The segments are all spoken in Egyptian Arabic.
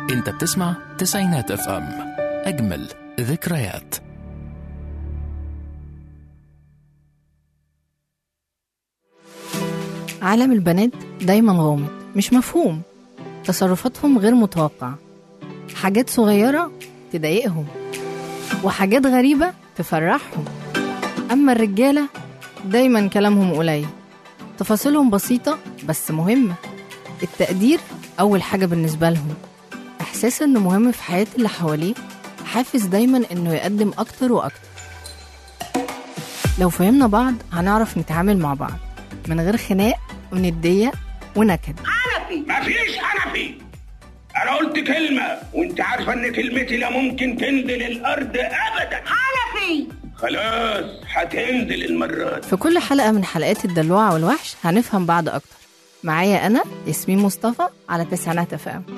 انت بتسمع تسعينات اف ام اجمل ذكريات عالم البنات دايما غامض مش مفهوم تصرفاتهم غير متوقعة حاجات صغيرة تضايقهم وحاجات غريبة تفرحهم أما الرجالة دايما كلامهم قليل تفاصيلهم بسيطة بس مهمة التقدير أول حاجة بالنسبة لهم إحساس إنه مهم في حياة اللي حواليه حافز دايما إنه يقدم أكتر وأكتر لو فهمنا بعض هنعرف نتعامل مع بعض من غير خناق وندية ونكد مفيش حنفي انا قلت كلمة وانت عارفة ان كلمتي لا ممكن تنزل الارض ابدا حنفي خلاص هتنزل المرة دي في كل حلقة من حلقات الدلوعة والوحش هنفهم بعض أكتر معايا أنا ياسمين مصطفى على تسعينات اف ام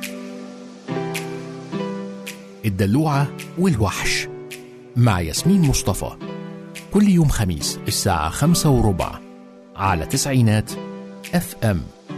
الدلوعة والوحش مع ياسمين مصطفى كل يوم خميس الساعة خمسة وربع على تسعينات اف ام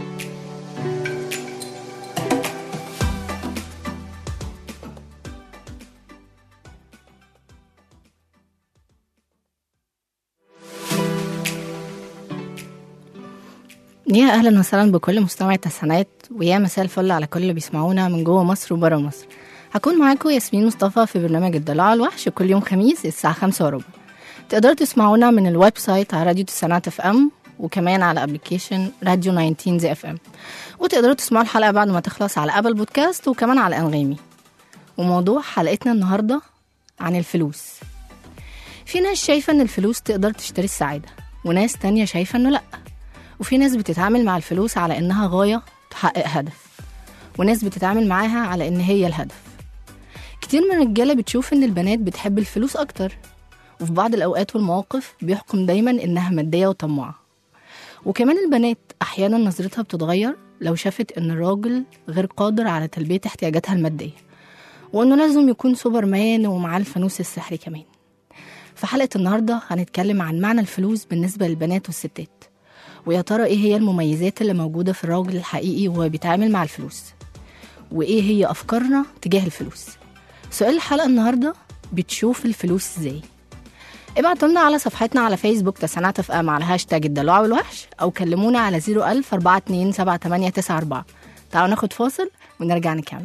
يا أهلا وسهلا بكل مستمعي التسعينات ويا مساء الفل على كل اللي بيسمعونا من جوه مصر وبره مصر هكون معاكم ياسمين مصطفى في برنامج الدلوعة والوحش كل يوم خميس الساعة خمسة وربع تقدروا تسمعونا من الويب سايت على راديو تسعينات اف ام وكمان على ابلكيشن راديو 19 زي اف ام وتقدروا تسمعوا الحلقة بعد ما تخلص على ابل بودكاست وكمان على انغامي وموضوع حلقتنا النهاردة عن الفلوس في ناس شايفة ان الفلوس تقدر تشتري السعادة وناس تانية شايفة انه لأ وفي ناس بتتعامل مع الفلوس على إنها غاية تحقق هدف وناس بتتعامل معاها على إن هي الهدف كتير من الرجالة بتشوف إن البنات بتحب الفلوس أكتر وفي بعض الأوقات والمواقف بيحكم دايما إنها مادية وطماعة وكمان البنات أحيانا نظرتها بتتغير لو شافت إن الراجل غير قادر على تلبية احتياجاتها المادية وإنه لازم يكون سوبرمان ومعاه الفانوس السحري كمان في حلقة النهاردة هنتكلم عن معنى الفلوس بالنسبة للبنات والستات ويا ترى ايه هي المميزات اللي موجودة في الراجل الحقيقي وهو بيتعامل مع الفلوس وايه هي افكارنا تجاه الفلوس سؤال الحلقة النهاردة بتشوف الفلوس ازاي ابعتوا لنا على صفحتنا على فيسبوك تسعينات اف ام على هاشتاج الدلوع والوحش او كلمونا على 01000 42 7894 تعالوا ناخد فاصل ونرجع نكمل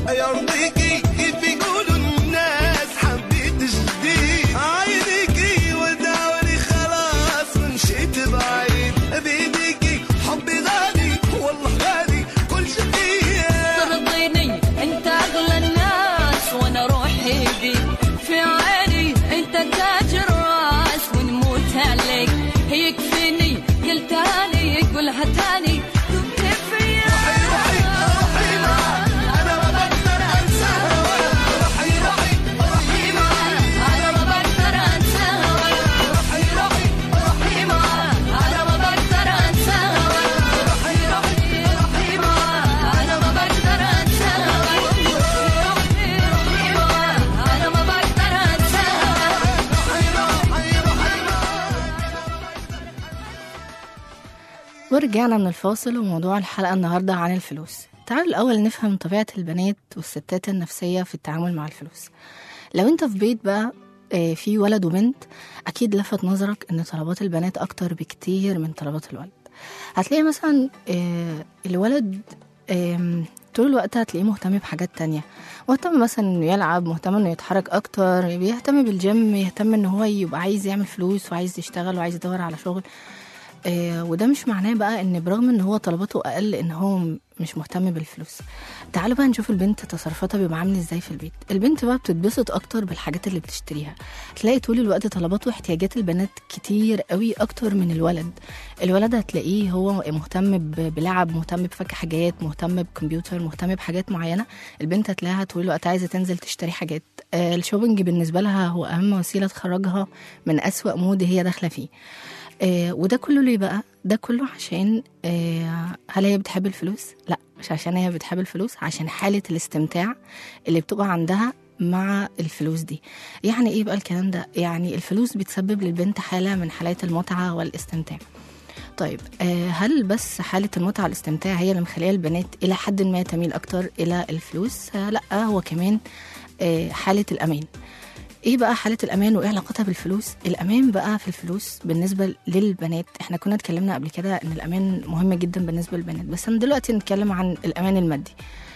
يرضيكي كيف يقولوا الناس حبيت جديد عينيكي ودعوني خلاص ومشيت بعيد بيديكي حبي غالي والله غالي كل شي فيا ترضيني انت اغلى الناس وانا روحي بيك في عيني انت تاج الراس ونموت عليك يكفيني قلتها لي قولها تاني دمت فيا روحي روحي معاك انا ما بقدر انساها روحي روحي روحي معاك انا ما بقدر انسى هواك روحي روحي روحي معاك انا ما بقدر انسى هواك روحي روحي روحي معاك انا ما بقدر انسى هواك روحي روحي معاك انا ما بقدر انسى هواك روحي روحي روحي ورجعنا من الفاصل وموضوع الحلقة النهاردة عن الفلوس تعالوا الأول نفهم طبيعة البنات والستات النفسية في التعامل مع الفلوس لو انت في بيت بقى آه، في ولد وبنت أكيد لفت نظرك إن طلبات البنات أكتر بكتير من طلبات الولد هتلاقي مثلا آه، الولد آم، طول الوقت هتلاقيه مهتم بحاجات تانية مهتم مثلا انه يلعب مهتم انه يتحرك اكتر بيهتم بالجيم يهتم ان هو يبقى عايز يعمل فلوس وعايز يشتغل وعايز يدور على شغل آه، وده مش معناه بقى ان برغم ان هو طلباته اقل ان هو م- مش مهتم بالفلوس تعالوا بقى نشوف البنت تصرفاتها بيبقى عامل ازاي في البيت البنت بقى بتتبسط اكتر بالحاجات اللي بتشتريها تلاقي طول الوقت طلبات واحتياجات البنات كتير قوي اكتر من الولد الولد هتلاقيه هو مهتم ب- بلعب مهتم بفك حاجات مهتم بكمبيوتر مهتم بحاجات معينه البنت هتلاقيها طول الوقت عايزه تنزل تشتري حاجات آه، الشوبينج بالنسبه لها هو اهم وسيله تخرجها من اسوأ مود هي داخله فيه آه وده كله ليه بقى؟ ده كله عشان آه هل هي بتحب الفلوس؟ لا مش عشان هي بتحب الفلوس عشان حالة الاستمتاع اللي بتبقى عندها مع الفلوس دي يعني ايه بقى الكلام ده؟ يعني الفلوس بتسبب للبنت حالة من حالات المتعة والاستمتاع طيب آه هل بس حالة المتعة والاستمتاع هي اللي مخليه البنات إلى حد ما تميل أكتر إلى الفلوس؟ آه لا هو كمان آه حالة الأمان ايه بقى حاله الامان وايه علاقتها بالفلوس الامان بقى في الفلوس بالنسبه للبنات احنا كنا اتكلمنا قبل كده ان الامان مهم جدا بالنسبه للبنات بس انا دلوقتي نتكلم عن الامان المادي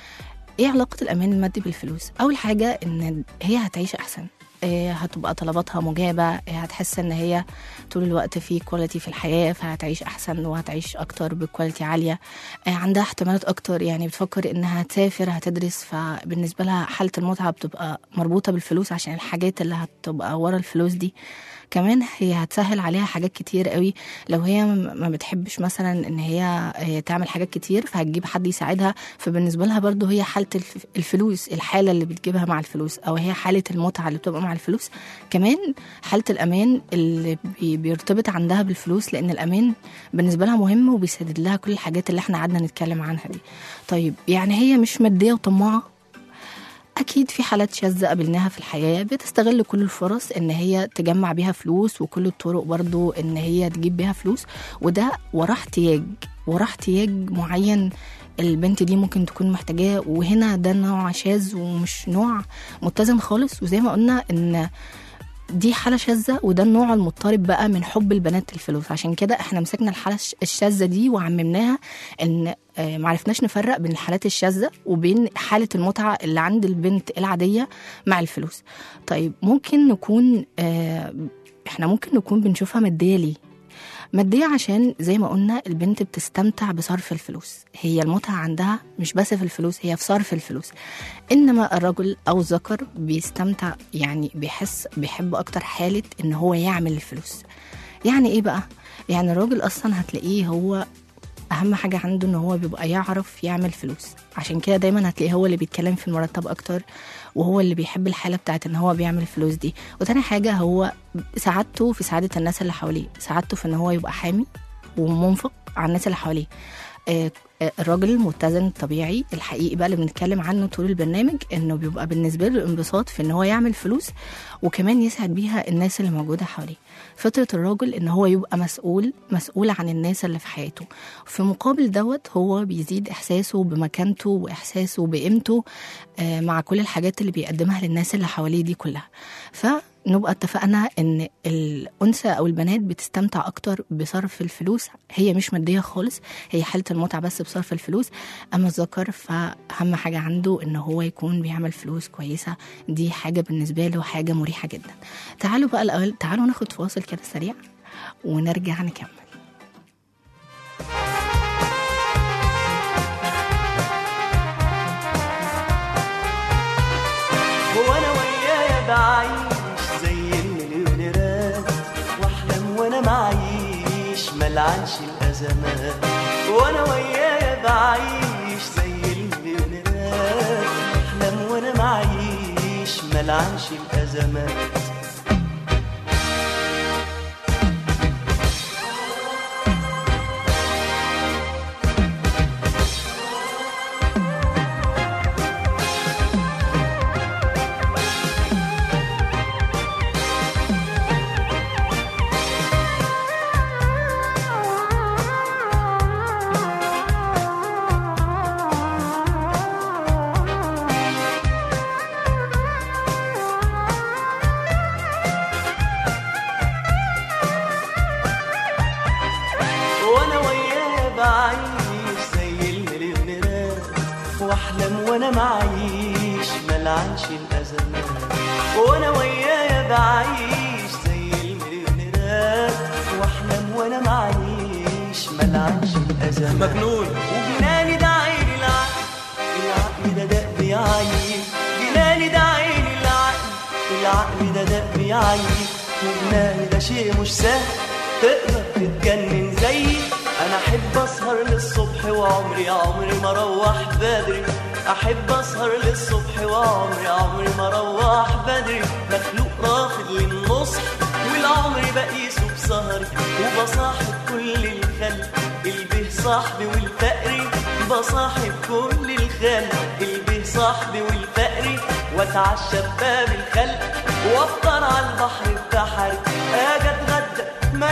ايه علاقه الامان المادي بالفلوس اول حاجه ان هي هتعيش احسن إيه هتبقى طلباتها مجابة إيه هتحس ان هي طول الوقت في كواليتي في الحياة فهتعيش احسن وهتعيش اكتر بكواليتي عالية إيه عندها احتمالات اكتر يعني بتفكر انها تسافر هتدرس فبالنسبة لها حالة المتعة بتبقى مربوطة بالفلوس عشان الحاجات اللي هتبقى ورا الفلوس دي كمان هي هتسهل عليها حاجات كتير قوي لو هي م- ما بتحبش مثلا ان هي آه، تعمل حاجات كتير فهتجيب حد يساعدها فبالنسبه لها برضو هي حاله الف- الفلوس الحاله اللي بتجيبها مع الفلوس او هي حاله المتعه اللي بتبقى مع الفلوس كمان حاله الامان اللي بي- بيرتبط عندها بالفلوس لان الامان بالنسبه لها مهم وبيسدد لها كل الحاجات اللي احنا قعدنا نتكلم عنها دي طيب يعني هي مش ماديه وطماعه أكيد في حالات شاذة قابلناها في الحياة بتستغل كل الفرص إن هي تجمع بيها فلوس وكل الطرق برضو إن هي تجيب بيها فلوس وده وراه احتياج وراه احتياج معين البنت دي ممكن تكون محتاجاه وهنا ده نوع شاذ ومش نوع متزن خالص وزي ما قلنا إن دي حالة شاذة وده النوع المضطرب بقى من حب البنات للفلوس عشان كده احنا مسكنا الحالة الش- الشاذة دي وعممناها ان آه، معرفناش نفرق بين الحالات الشاذة وبين حالة المتعة اللي عند البنت العادية مع الفلوس طيب ممكن نكون آه، احنا ممكن نكون بنشوفها مادية ليه مادية عشان زي ما قلنا البنت بتستمتع بصرف الفلوس هي المتعة عندها مش بس في الفلوس هي في صرف الفلوس إنما الرجل أو الذكر بيستمتع يعني بيحس بيحب أكتر حالة إن هو يعمل الفلوس يعني إيه بقى؟ يعني الراجل أصلا هتلاقيه هو اهم حاجه عنده ان هو بيبقى يعرف يعمل فلوس عشان كده دايما هتلاقيه هو اللي بيتكلم في المرتب اكتر وهو اللي بيحب الحاله بتاعت ان هو بيعمل الفلوس دي وتاني حاجه هو سعادته في سعاده الناس اللي حواليه سعادته في ان هو يبقى حامي ومنفق على الناس اللي حواليه آه، آه، الراجل المتزن الطبيعي الحقيقي بقى اللي بنتكلم عنه طول البرنامج انه بيبقى بالنسبه له انبساط في ان هو يعمل فلوس وكمان يسعد بيها الناس اللي موجوده حواليه فطره الراجل ان هو يبقى مسؤول مسؤول عن الناس اللي في حياته في مقابل دوت هو بيزيد احساسه بمكانته واحساسه بقيمته آه، مع كل الحاجات اللي بيقدمها للناس اللي حواليه دي كلها ف نبقى اتفقنا ان الانثى او البنات بتستمتع اكتر بصرف الفلوس هي مش ماديه خالص هي حاله المتعه بس بصرف الفلوس اما الذكر فاهم حاجه عنده ان هو يكون بيعمل فلوس كويسه دي حاجه بالنسبه له حاجه مريحه جدا تعالوا بقى الاول تعالوا ناخد فاصل كده سريع ونرجع نكمل هو انا ويايا بعيش زي المليونيرات واحلم وانا معيش ملعنش الازمات وانا ويايا بعيش زي المليونيرات واحلم وانا معيش ملعنش الازمات وانا وياه بعيش زي المليونيرات واحلم وانا معيش ملعنش الازمات وانا وياه بعيش زي المليونيرات واحلم وانا معيش ملعنش الازمات مجنون وجناني ده عين العقل العقل ده دق بيعيب جناني ده عين العقل العقل ده دق بيعيب وجناني ده شيء مش سهل تقدر تتجنن زيي انا احب اسهر للصبح وعمري عمري ما اروح بدري احب اسهر للصبح وعمري عمري ما اروح بدري مخلوق رافض للنصح والعمر بقيسه بسهري وبصاحب كل الخلق البه صاحبي والفقري بصاحب كل الخلق البه صاحبي والفقري واتعشى بباب الخلق وافطر على البحر بتاعي اجي اتغدى ما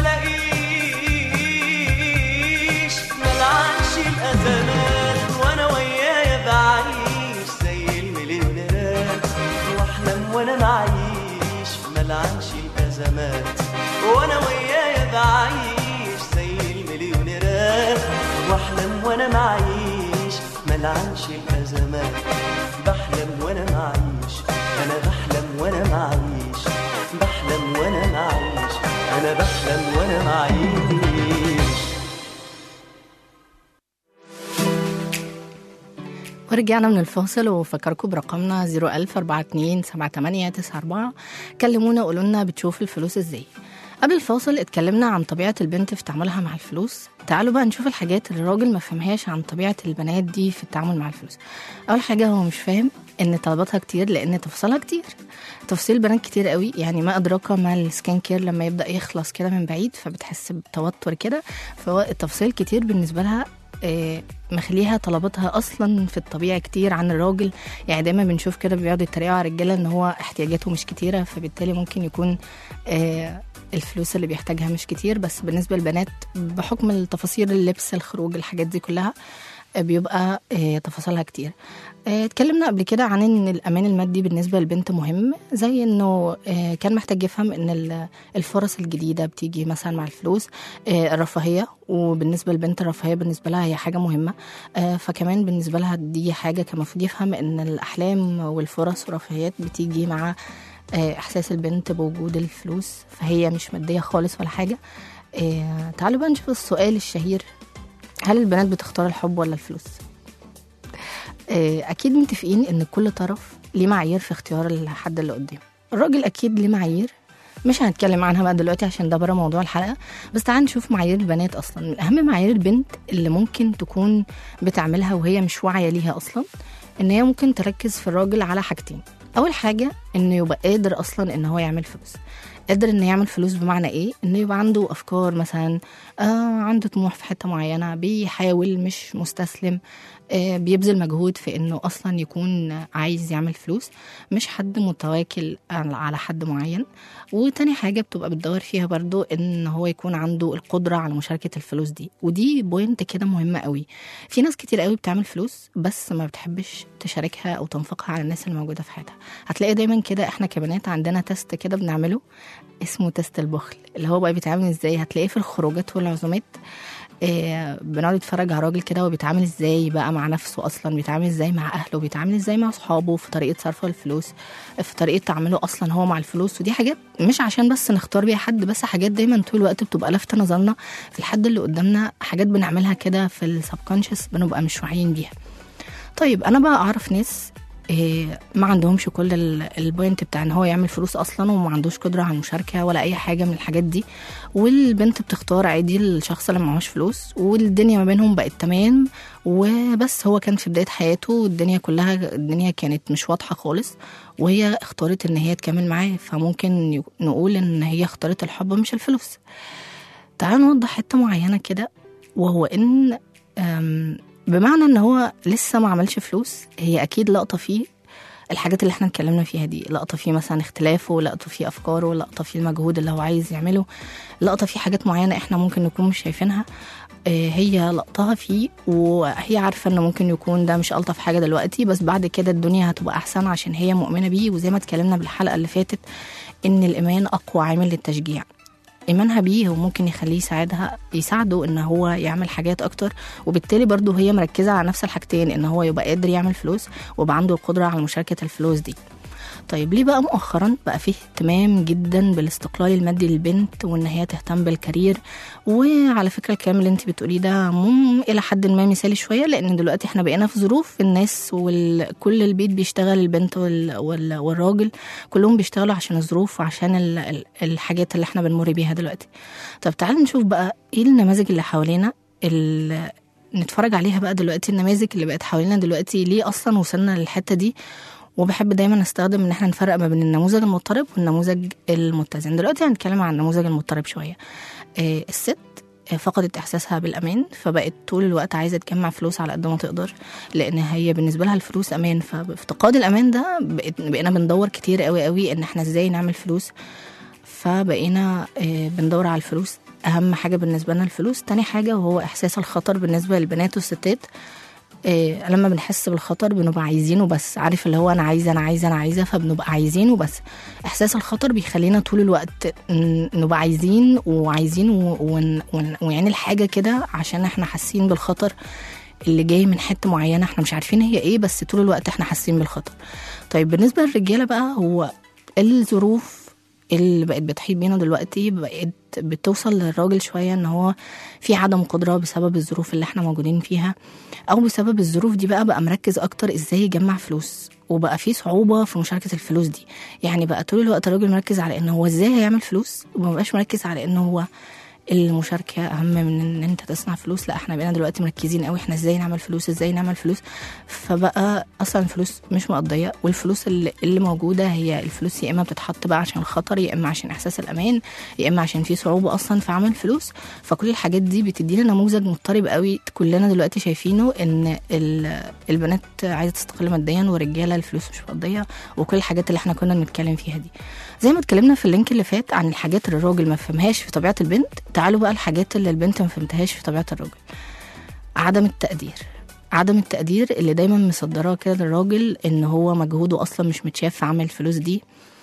الاقيش ملعنش الازمات وانا ويايا بعيش زي المليونيرات واحلم وانا معيش ملعنش الازمات وانا ويايا بعيش زي المليونيرات واحلم وانا معيش ملعنش الازمات بحلم وانا معيش انا بحلم وانا معيش بحلم وانا معيش انا بحلم وانا معيش ورجعنا من الفاصل وفكركم برقمنا 01042 كلمونا وقولوا لنا بتشوفوا الفلوس ازاي قبل الفاصل اتكلمنا عن طبيعة البنت في تعاملها مع الفلوس تعالوا بقى نشوف الحاجات اللي الراجل ما فهمهاش عن طبيعة البنات دي في التعامل مع الفلوس أول حاجة هو مش فاهم إن طلباتها كتير لأن تفاصيلها كتير تفاصيل البنات كتير قوي يعني ما أدراك ما السكين كير لما يبدأ يخلص كده من بعيد فبتحس بتوتر كده فهو التفاصيل كتير بالنسبة لها آه، مخليها طلباتها اصلا في الطبيعه كتير عن الراجل يعني دايما بنشوف كده بيقعدوا يتريقوا على الرجاله ان هو احتياجاته مش كتيره فبالتالي ممكن يكون آه، الفلوس اللي بيحتاجها مش كتير بس بالنسبه للبنات بحكم التفاصيل اللبس الخروج الحاجات دي كلها آه، بيبقى آه، تفاصيلها كتير آه، اتكلمنا قبل كده عن ان الامان المادي بالنسبه للبنت مهم زي انه آه، كان محتاج يفهم ان ال- الفرص الجديده بتيجي مثلا مع الفلوس آه، الرفاهيه وبالنسبه للبنت الرفاهيه بالنسبه لها هي حاجه مهمه آه، فكمان بالنسبه لها دي حاجه كان المفروض يفهم ان الاحلام والفرص والرفاهيات بتيجي مع آه، احساس البنت بوجود الفلوس فهي مش ماديه خالص ولا حاجه آه، تعالوا بقى نشوف السؤال الشهير هل البنات بتختار الحب ولا الفلوس آه، اكيد متفقين ان كل طرف ليه معايير في اختيار الحد اللي قدامه الراجل اكيد ليه معايير مش هنتكلم عنها بقى دلوقتي عشان ده بره موضوع الحلقه بس تعال نشوف معايير البنات اصلا من اهم معايير البنت اللي ممكن تكون بتعملها وهي مش واعيه ليها اصلا ان هي ممكن تركز في الراجل على حاجتين اول حاجه انه يبقى قادر اصلا ان هو يعمل فلوس قادر انه يعمل فلوس بمعنى ايه انه يبقى عنده افكار مثلا آه عنده طموح في حته معينه بيحاول مش مستسلم آه بيبذل مجهود في انه اصلا يكون عايز يعمل فلوس مش حد متواكل على على حد معين وتاني حاجه بتبقى بتدور فيها برضو ان هو يكون عنده القدره على مشاركه الفلوس دي ودي بوينت كده مهمه قوي في ناس كتير قوي بتعمل فلوس بس ما بتحبش تشاركها او تنفقها على الناس اللي موجوده في حياتها هتلاقي دايما دايما كده احنا كبنات عندنا تيست كده بنعمله اسمه تيست البخل اللي هو بقى بيتعامل ازاي هتلاقيه في الخروجات والعزومات إيه بنقعد نتفرج على راجل كده وبيتعامل ازاي بقى مع نفسه اصلا بيتعامل ازاي مع اهله بيتعامل ازاي مع اصحابه في طريقه صرفه الفلوس في طريقه تعامله اصلا هو مع الفلوس ودي حاجات مش عشان بس نختار بيها حد بس حاجات دايما طول الوقت بتبقى لافته نظرنا في الحد اللي قدامنا حاجات بنعملها كده في السبكونشس بنبقى مش واعيين بيها طيب انا بقى اعرف ناس إيه ما عندهمش كل ال- البوينت بتاع ان هو يعمل فلوس اصلا وما عندوش قدره على المشاركه ولا اي حاجه من الحاجات دي والبنت بتختار عادي الشخص اللي معهوش فلوس والدنيا ما بينهم بقت تمام وبس هو كان في بدايه حياته والدنيا كلها الدنيا كانت مش واضحه خالص وهي اختارت ان هي تكمل معاه فممكن ي- نقول ان هي اختارت الحب مش الفلوس تعالوا نوضح حته معينه كده وهو ان أم، بمعنى ان هو لسه ما عملش فلوس هي اكيد لقطه فيه الحاجات اللي احنا اتكلمنا فيها دي لقطه فيه مثلا اختلافه لقطه فيه افكاره لقطه فيه المجهود اللي هو عايز يعمله لقطه فيه حاجات معينه احنا ممكن نكون مش شايفينها آه، هي لقطها فيه وهي عارفه ان ممكن يكون ده مش الطف حاجه دلوقتي بس بعد كده الدنيا هتبقى احسن عشان هي مؤمنه بيه وزي ما اتكلمنا بالحلقه اللي فاتت ان الايمان اقوى عامل للتشجيع ايمانها بيه وممكن يخليه يساعدها يساعده ان هو يعمل حاجات اكتر وبالتالي برضه هي مركزه على نفس الحاجتين ان هو يبقى قادر يعمل فلوس ويبقى عنده القدره على مشاركه الفلوس دي طيب ليه بقى مؤخرا بقى فيه اهتمام جدا بالاستقلال المادي للبنت وان هي تهتم بالكارير وعلى فكره الكلام اللي انت بتقوليه ده مم الى حد ما مثالي شويه لان دلوقتي احنا بقينا في ظروف الناس وكل البيت بيشتغل البنت وال... وال... والراجل كلهم بيشتغلوا عشان الظروف وعشان ال... ال- الحاجات اللي احنا بنمر بيها دلوقتي طب تعالوا نشوف بقى ايه النماذج اللي حوالينا ال... نتفرج عليها بقى دلوقتي النماذج اللي بقت حوالينا دلوقتي ليه اصلا وصلنا للحته دي وبحب دايما استخدم ان احنا نفرق ما بين النموذج المضطرب والنموذج المتزن دلوقتي هنتكلم عن النموذج المضطرب شويه آه، الست آه، فقدت احساسها بالامان فبقت طول الوقت عايزه تجمع فلوس على قد ما تقدر لان هي بالنسبه لها الفلوس امان فافتقاد الامان ده بقت- بقينا بندور كتير قوي قوي ان احنا ازاي نعمل فلوس فبقينا آه، بندور على الفلوس اهم حاجه بالنسبه لنا الفلوس تاني حاجه وهو احساس الخطر بالنسبه للبنات والستات إيه لما بنحس بالخطر بنبقى عايزينه بس عارف اللي هو انا عايزه انا عايزه انا عايزه فبنبقى عايزينه بس احساس الخطر بيخلينا طول الوقت ن- نبقى عايزين وعايزين و- ون- ون- ويعني الحاجه كده عشان احنا حاسين بالخطر اللي جاي من حته معينه احنا مش عارفين هي ايه بس طول الوقت احنا حاسين بالخطر طيب بالنسبه للرجاله بقى هو الظروف اللي بقت بتحيط بينا دلوقتي بقت بتوصل للراجل شويه ان هو في عدم قدره بسبب الظروف اللي احنا موجودين فيها او بسبب الظروف دي بقى بقى مركز اكتر ازاي يجمع فلوس وبقى في صعوبه في مشاركه الفلوس دي يعني بقى طول الوقت الراجل مركز على ان هو ازاي هيعمل فلوس ومبقاش مركز على ان هو المشاركه اهم من ان انت تصنع فلوس لا احنا بقينا دلوقتي مركزين قوي احنا ازاي نعمل فلوس ازاي نعمل فلوس فبقى اصلا الفلوس مش مقضيه والفلوس اللي, اللي موجوده هي الفلوس يا اما بتتحط بقى عشان الخطر يا اما عشان احساس الامان يا اما عشان في صعوبه اصلا في عمل فلوس فكل الحاجات دي بتدينا نموذج مضطرب قوي كلنا دلوقتي شايفينه ان ال- البنات عايزه تستقل ماديا والرجاله الفلوس مش مقضيه وكل الحاجات اللي احنا كنا بنتكلم فيها دي زي ما اتكلمنا في اللينك اللي فات عن الحاجات اللي الراجل ما فهمهاش في طبيعه البنت تعالوا بقى الحاجات اللي البنت ما فهمتهاش في طبيعه الراجل عدم التقدير عدم التقدير اللي دايما مصدراه كده للراجل ان هو مجهوده اصلا مش متشاف في عمل الفلوس دي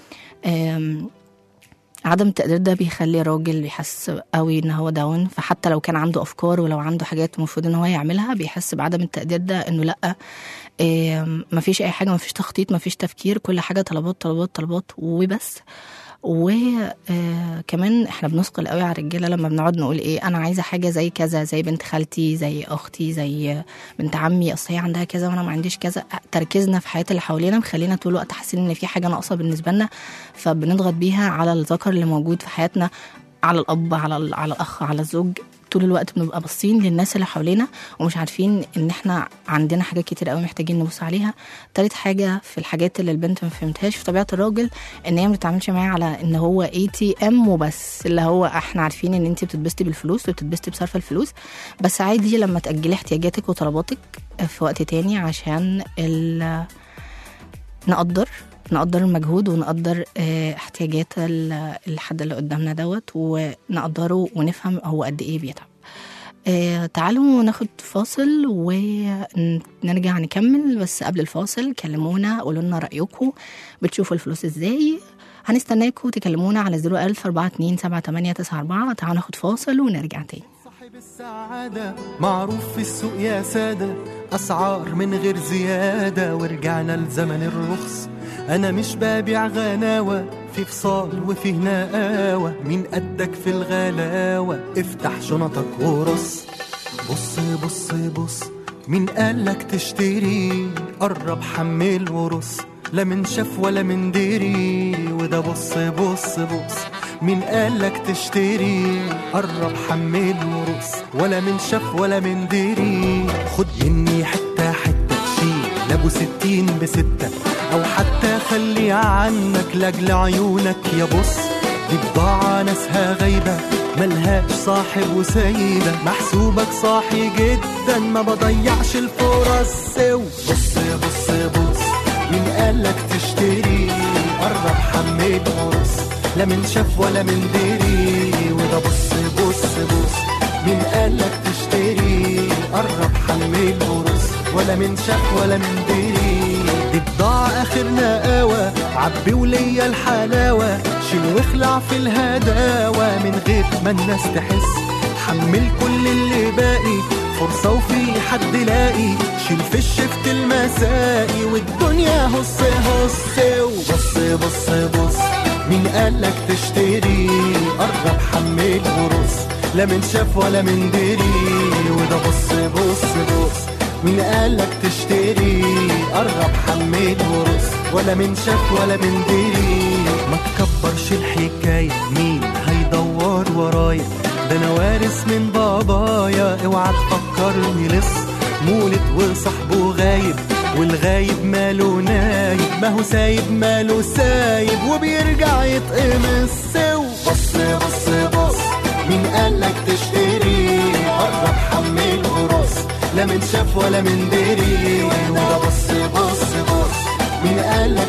أم، عدم التقدير ده بيخلي الراجل يحس قوي ان هو داون فحتى لو كان عنده افكار ولو عنده حاجات المفروض ان هو يعملها بيحس بعدم التقدير ده انه لا إيه مفيش اي حاجه مفيش تخطيط مفيش تفكير كل حاجه طلبات طلبات طلبات وبس وكمان احنا بنثقل قوي على الرجاله لما بنقعد نقول ايه انا عايزه حاجه زي كذا زي بنت خالتي زي اختي زي بنت عمي اصل هي عندها كذا وانا ما عنديش كذا تركيزنا في حياه اللي حوالينا مخلينا طول الوقت حاسين ان في حاجه ناقصه بالنسبه لنا فبنضغط بيها على الذكر اللي موجود في حياتنا على الاب على ال- على الاخ على الزوج طول الوقت بنبقى باصين للناس اللي حوالينا ومش عارفين ان احنا عندنا حاجات كتير قوي محتاجين نبص عليها تالت حاجه في الحاجات اللي البنت ما فهمتهاش في طبيعه الراجل ان هي ما بتتعاملش معاه على ان هو اي تي ام وبس اللي هو احنا عارفين ان انت بتتبسطي بالفلوس وبتتبسطي بصرف الفلوس بس عادي لما تاجلي احتياجاتك وطلباتك في وقت تاني عشان ال- نقدر نقدر المجهود ونقدر آه، احتياجات ال- الحد اللي قدامنا دوت ونقدره ونفهم هو قد ايه بيتعب آه تعالوا ناخد فاصل ونرجع نكمل بس قبل الفاصل كلمونا قولوا لنا رأيكم بتشوفوا الفلوس ازاي هنستناكم تكلمونا على 01000 427 تعالوا ناخد فاصل ونرجع تاني صاحب السعادة معروف في السوق يا سادة أسعار من غير زيادة ورجعنا لزمن الرخص أنا مش ببيع غناوة في فصال وفي نقاوة مين قدك في الغلاوة افتح شنطك ورص بص بص بص مين قالك تشتري قرب حمل ورص لا من شاف ولا من دري وده بص بص بص مين قالك تشتري قرب حمل ورص ولا من شاف ولا من دري خد مني حتة حتة شيل لابو ستين بستة أو حتى خلي عنك لأجل عيونك يا بص دي بضاعة ناسها غايبة ملهاش صاحب وسايبة محسوبك صاحي جدا ما بضيعش الفرص سو بص بص بص مين قالك تشتري قرب حمل ورص لا من شاف ولا من دري وده بص بص بص مين قالك تشتري قرب حمل ورص ولا من شاف ولا من دري دي بضاعة آخر نقاوة عبي وليا الحلاوة شيل واخلع في الهداوة من غير ما الناس تحس حمل كل اللي باقي فرصة وفي حد لاقي شيل في الشفت المسائي والدنيا هص هص وبص بص بص مين قالك تشتري قرب حمل ورص لا من شاف ولا من دري وده بص بص بص مين قالك تشتري قرب حمل ورص ولا من شاف ولا من دري ما تكبرش الحكاية مين هيدور ورايا ده انا وارث من بابايا اوعى تفكرني لص مولد وصاحبه غايب والغايب ماله نايب ما هو سايب ماله سايب وبيرجع يتقمص سو بص بص بص مين قالك تشتري قرب حمل ورص لا من شاف ولا من دري وده بص بص بص مين قالك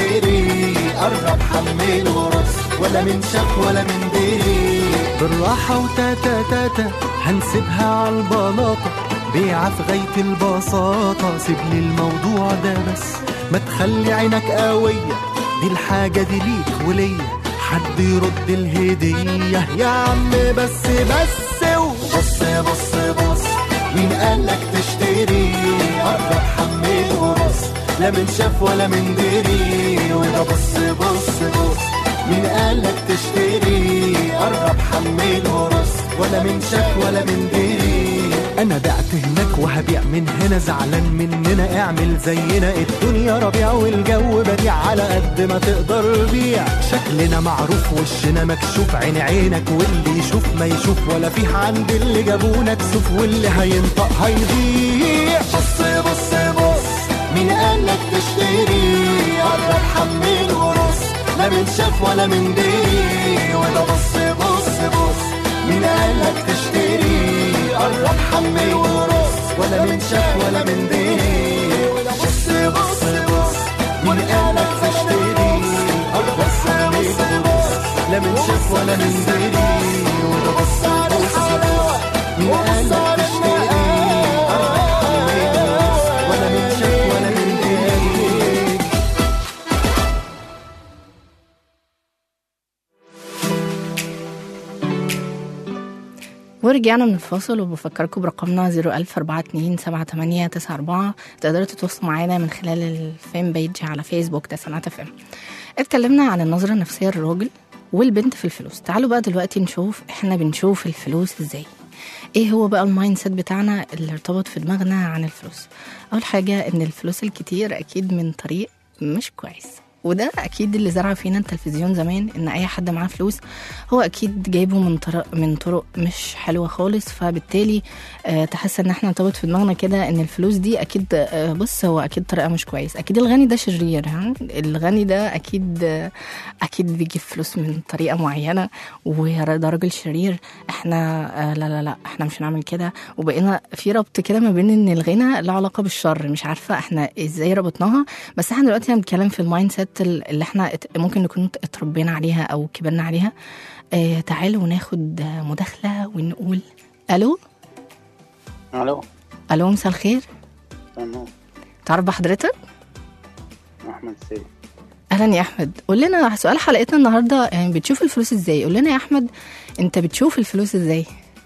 تشتري قرب حمل ورص ولا من شاف ولا من دري بالراحة وتاتا تاتا هنسيبها على البلاطة بيعة في غاية البساطة سيب لي الموضوع ده بس ما تخلي عينك قوية دي الحاجة دي ليك وليا حد يرد الهدية يا عم بس بس بص بص بص مين قالك تشتري قرب حمل ورص لا من شاف ولا من دري وده بص بص بص مين قالك تشتري قرب حمل ورص ولا من شاف ولا من دري انا بعت هناك وهبيع من هنا زعلان مننا اعمل زينا الدنيا ربيع والجو بديع على قد ما تقدر بيع شكلنا معروف وشنا مكشوف عين عينك واللي يشوف ما يشوف ولا فيه عند اللي جابونا كسوف واللي هينطق هيضيع بص بص بص مين قالك تشتري قرب حمل ورص لا من شاف ولا من دري ولا بص بص بص مين قالك تشتري قرب حمل ورص ولا من شاف ولا من دري ولا بص بص بص مين قالك تشتري قرب حمل ورص لا من شاف ولا من دري ولا بص بص بص مين قالك تشتري قرب حمل ورص ولا من شاف ولا من دري ورجعنا من الفاصل وبفكركم برقمنا 01042 تقدروا تتواصلوا معانا من خلال الفان بيج على فيسبوك تسعينات اف ام اتكلمنا عن النظرة النفسية للراجل والبنت في الفلوس تعالوا بقى دلوقتي نشوف احنا بنشوف الفلوس ازاي ايه هو بقى المايند سيت بتاعنا اللي ارتبط في دماغنا عن الفلوس اول حاجة ان الفلوس الكتير اكيد من طريق مش كويس وده اكيد اللي زرع فينا التلفزيون زمان ان اي حد معاه فلوس هو اكيد جايبه من طرق من طرق مش حلوه خالص فبالتالي آه تحس ان احنا ارتبط في دماغنا كده ان الفلوس دي اكيد آه بص هو اكيد طريقه مش كويس اكيد الغني ده شرير ها الغني ده اكيد آه اكيد بيجيب فلوس من طريقه معينه وده راجل شرير احنا آه لا لا لا احنا مش هنعمل كده وبقينا في ربط كده ما بين ان الغنى له علاقه بالشر مش عارفه احنا ازاي ربطناها بس احنا دلوقتي هنتكلم في المايند سيت اللي احنا ات- ممكن نكون اتربينا عليها او كبرنا عليها اه تعالوا ناخد آه، مداخله ونقول الو الو الو مساء الخير تمام تعرف بحضرتك احمد سيد اهلا يا احمد قول لنا سؤال حلقتنا النهارده يعني بتشوف الفلوس ازاي قول لنا يا احمد انت بتشوف الفلوس ازاي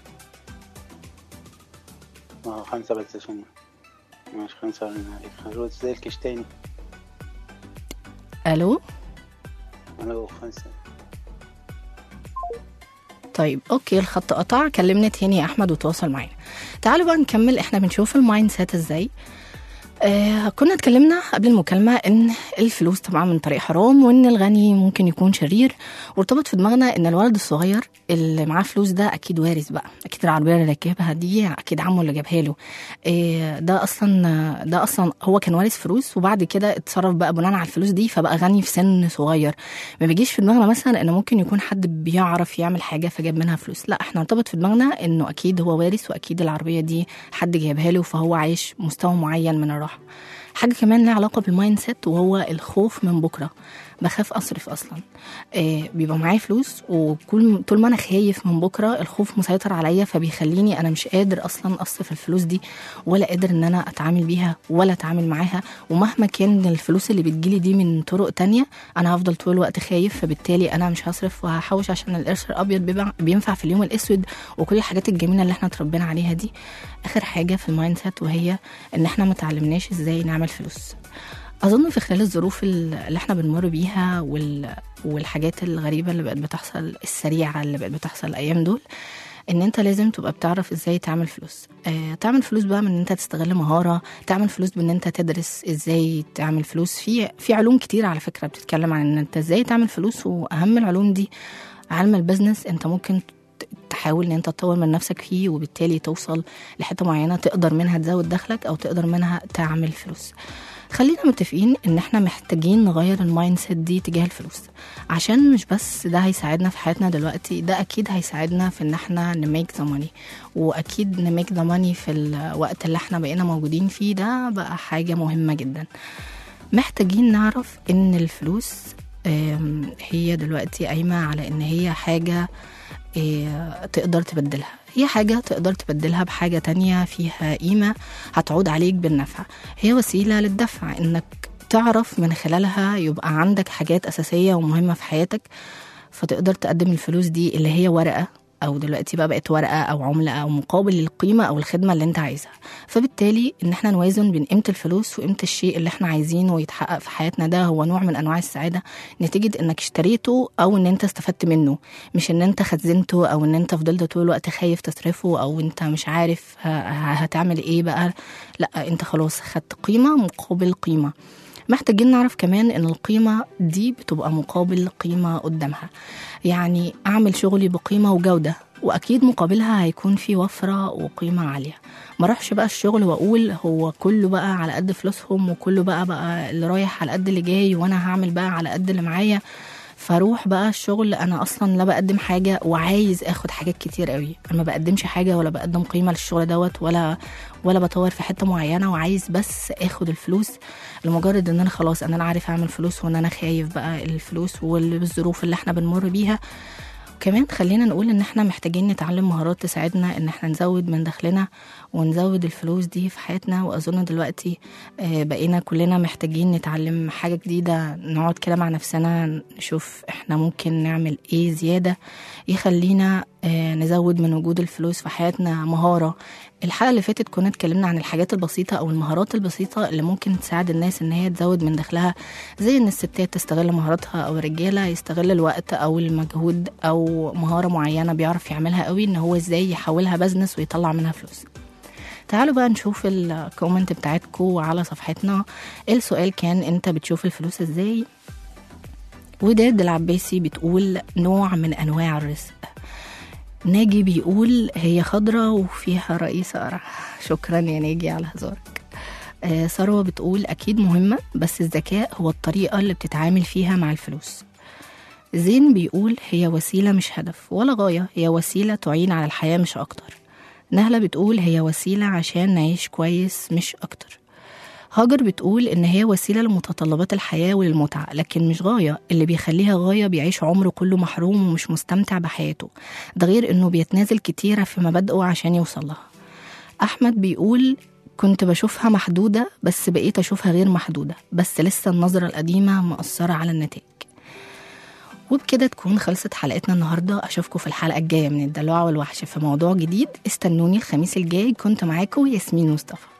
اه خمسة بس عشان مش خمسة الفلوس زي الكشتاني الو الو خمسة طيب اوكي الخط قطع كلمنا تاني يا احمد وتواصل معانا تعالوا بقى نكمل احنا بنشوف المايند سيت ازاي آه كنا اتكلمنا قبل المكالمة ان الفلوس طبعا من طريق حرام وان الغني ممكن يكون شرير وارتبط في دماغنا ان الولد الصغير اللي معاه فلوس ده اكيد وارث بقى اكيد العربية اللي راكبها دي اكيد عمه اللي جابها له آه ده اصلا ده اصلا هو كان وارث فلوس وبعد كده اتصرف بقى بناء على الفلوس دي فبقى غني في سن صغير ما بيجيش في دماغنا مثلا ان ممكن يكون حد بيعرف يعمل حاجه فجاب منها فلوس لا احنا ارتبط في دماغنا انه اكيد هو وارث واكيد العربيه دي حد جايبها له فهو عايش مستوى معين من الراحه حاجه كمان لها علاقه بالمايند سيت وهو الخوف من بكره بخاف اصرف اصلا آه بيبقى معايا فلوس وكل طول ما انا خايف من بكره الخوف مسيطر عليا فبيخليني انا مش قادر اصلا اصرف الفلوس دي ولا قادر ان انا اتعامل بيها ولا اتعامل معاها ومهما كان الفلوس اللي بتجيلي دي من طرق تانية انا هفضل طول الوقت خايف فبالتالي انا مش هصرف وهحوش عشان القرش الابيض بيبقى بينفع في اليوم الاسود وكل الحاجات الجميله اللي احنا اتربينا عليها دي اخر حاجه في المايند سيت وهي ان احنا ما اتعلمناش ازاي نعمل فلوس اظن في خلال الظروف اللي احنا بنمر بيها وال... والحاجات الغريبه اللي بقت بتحصل السريعه اللي بقت بتحصل الايام دول ان انت لازم تبقى بتعرف ازاي تعمل فلوس آه تعمل فلوس بقى من ان انت تستغل مهاره تعمل فلوس بان انت تدرس ازاي تعمل فلوس في في علوم كتير على فكره بتتكلم عن ان انت ازاي تعمل فلوس واهم العلوم دي علم البزنس انت ممكن تحاول ان انت تطور من نفسك فيه وبالتالي توصل لحته معينه تقدر منها تزود دخلك او تقدر منها تعمل فلوس خلينا متفقين ان احنا محتاجين نغير المايند سيت دي تجاه الفلوس عشان مش بس ده هيساعدنا في حياتنا دلوقتي ده اكيد هيساعدنا في ان احنا نميك ذا ماني واكيد نميك ذا ماني في الوقت اللي احنا بقينا موجودين فيه ده بقى حاجه مهمه جدا محتاجين نعرف ان الفلوس هي دلوقتي قايمه على ان هي حاجه تقدر تبدلها هي حاجة تقدر تبدلها بحاجة تانية فيها قيمة هتعود عليك بالنفع هي وسيلة للدفع انك تعرف من خلالها يبقى عندك حاجات أساسية ومهمة في حياتك فتقدر تقدم الفلوس دي اللي هي ورقة او دلوقتي بقى بقت ورقه او عمله او مقابل للقيمه او الخدمه اللي انت عايزها فبالتالي ان احنا نوازن بين قيمه الفلوس وقيمه الشيء اللي احنا عايزينه يتحقق في حياتنا ده هو نوع من انواع السعاده نتيجه انك اشتريته او ان انت استفدت منه مش ان انت خزنته او ان انت فضلت طول الوقت خايف تصرفه او انت مش عارف هتعمل ايه بقى لا انت خلاص خدت قيمه مقابل قيمه محتاجين نعرف كمان ان القيمه دي بتبقى مقابل قيمه قدامها يعني اعمل شغلي بقيمه وجوده واكيد مقابلها هيكون في وفره وقيمه عاليه ما اروحش بقى الشغل واقول هو كله بقى على قد فلوسهم وكله بقى بقى اللي رايح على قد اللي جاي وانا هعمل بقى على قد اللي معايا فاروح بقى الشغل انا اصلا لا بقدم حاجه وعايز اخد حاجات كتير قوي انا ما بقدمش حاجه ولا بقدم قيمه للشغل دوت ولا ولا بطور في حته معينه وعايز بس اخد الفلوس لمجرد ان انا خلاص ان انا عارف اعمل فلوس وان انا خايف بقى الفلوس والظروف اللي احنا بنمر بيها كمان خلينا نقول ان احنا محتاجين نتعلم مهارات تساعدنا ان احنا نزود من دخلنا ونزود الفلوس دي في حياتنا واظن دلوقتي بقينا كلنا محتاجين نتعلم حاجة جديدة نقعد كده مع نفسنا نشوف احنا ممكن نعمل ايه زيادة يخلينا نزود من وجود الفلوس في حياتنا مهارة الحلقة اللي فاتت كنا اتكلمنا عن الحاجات البسيطة أو المهارات البسيطة اللي ممكن تساعد الناس إن هي تزود من دخلها زي إن الستات تستغل مهاراتها أو الرجالة يستغل الوقت أو المجهود أو مهارة معينة بيعرف يعملها قوي إن هو إزاي يحولها بزنس ويطلع منها فلوس تعالوا بقى نشوف الكومنت بتاعتكم على صفحتنا السؤال كان انت بتشوف الفلوس ازاي وداد العباسي بتقول نوع من انواع الرزق ناجي بيقول هي خضرة وفيها رئيس قرع شكرا يا ناجي على هزارك آه ثروة بتقول أكيد مهمة بس الذكاء هو الطريقة اللي بتتعامل فيها مع الفلوس زين بيقول هي وسيلة مش هدف ولا غاية هي وسيلة تعين على الحياة مش أكتر نهلة بتقول هي وسيلة عشان نعيش كويس مش أكتر هاجر بتقول إن هي وسيلة لمتطلبات الحياة وللمتعة لكن مش غاية اللي بيخليها غاية بيعيش عمره كله محروم ومش مستمتع بحياته ده غير إنه بيتنازل كتيرة في مبادئه عشان يوصل لها أحمد بيقول كنت بشوفها محدودة بس بقيت أشوفها غير محدودة بس لسه النظرة القديمة مأثرة على النتائج وبكده تكون خلصت حلقتنا النهاردة أشوفكم في الحلقة الجاية من الدلوعة والوحش في موضوع جديد استنوني الخميس الجاي كنت معاكم ياسمين مصطفى